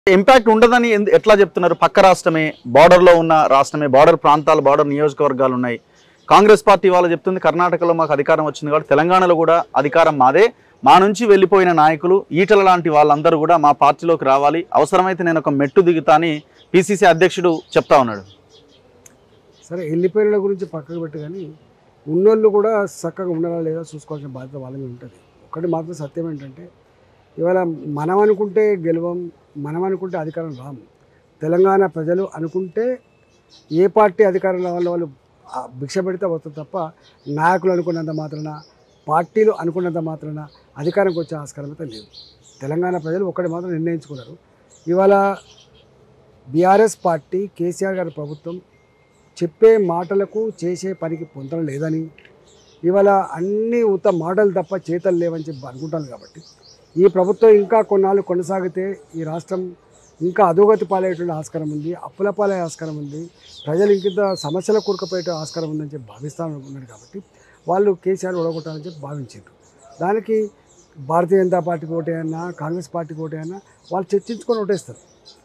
impact ఉండదని ఎందు- ఎట్లా చెప్తున్నారు పక్క రాష్ట్రమే border లో ఉన్న రాష్ట్రమే బార్డర్ ప్రాంతాలు బార్డర్ నియోజకవర్గాలు ఉన్నాయి కాంగ్రెస్ పార్టీ వాళ్ళు చెప్తుంది కర్ణాటకలో మాకు అధికారం వచ్చింది కాబట్టి తెలంగాణలో కూడా అధికారం మాదే మా నుంచి వెళ్ళిపోయిన నాయకులు ఈటల లాంటి వాళ్ళందరూ కూడా మా పార్టీలోకి రావాలి అవసరమైతే నేను ఒక మెట్టు దిగుతా అని పిసిసి అధ్యక్షుడు చెప్తా ఉన్నాడు సరే వెళ్ళిపోయిన గురించి పక్కకు పెట్టి కానీ ఉన్నోళ్ళు కూడా చక్కగా ఉండాలా లేదా చూసుకోవాల్సిన బాధ్యత వాళ్ళ మీద ఉంటుంది ఒకటి మాత్రం సత్యం ఏంటంటే ఇవాళ మనం అనుకుంటే గెలవం మనం అనుకుంటే అధికారం రాము తెలంగాణ ప్రజలు అనుకుంటే ఏ పార్టీ అధికారం రావాలో వాళ్ళు ఆ భిక్ష పెడితే వస్తుంది తప్ప నాయకులు అనుకున్నంత మాత్రాన పార్టీలు అనుకున్నంత మాత్రాన అధికారంకి వచ్చే ఆస్కారం అయితే లేదు తెలంగాణ ప్రజలు ఒకటి మాత్రం నిర్ణయించుకున్నారు ఇవాళ బీఆర్ఎస్ పార్టీ కేసీఆర్ గారి ప్రభుత్వం చెప్పే మాటలకు చేసే పనికి పొందడం లేదని ఇవాళ అన్ని ఉత్త మాటలు తప్ప చేతలు లేవని చెప్పి అనుకుంటాను కాబట్టి ఈ ప్రభుత్వం ఇంకా కొన్నాళ్ళు కొనసాగితే ఈ రాష్ట్రం ఇంకా అధోగతి పాలయ్యేటువంటి ఆస్కారం ఉంది అప్పుల పాలే ఆస్కారం ఉంది ప్రజలు ఇంకింత సమస్యల కూరుకుపోయే ఆస్కారం ఉందని చెప్పి భావిస్తాను అనుకున్నారు కాబట్టి వాళ్ళు కేసీఆర్ ఓడగొట్టాలని చెప్పి భావించారు దానికి భారతీయ జనతా పార్టీకి ఓటేయన్నా కాంగ్రెస్ పార్టీకి ఓటేయన్నా వాళ్ళు చర్చించుకొని ఓటేస్తారు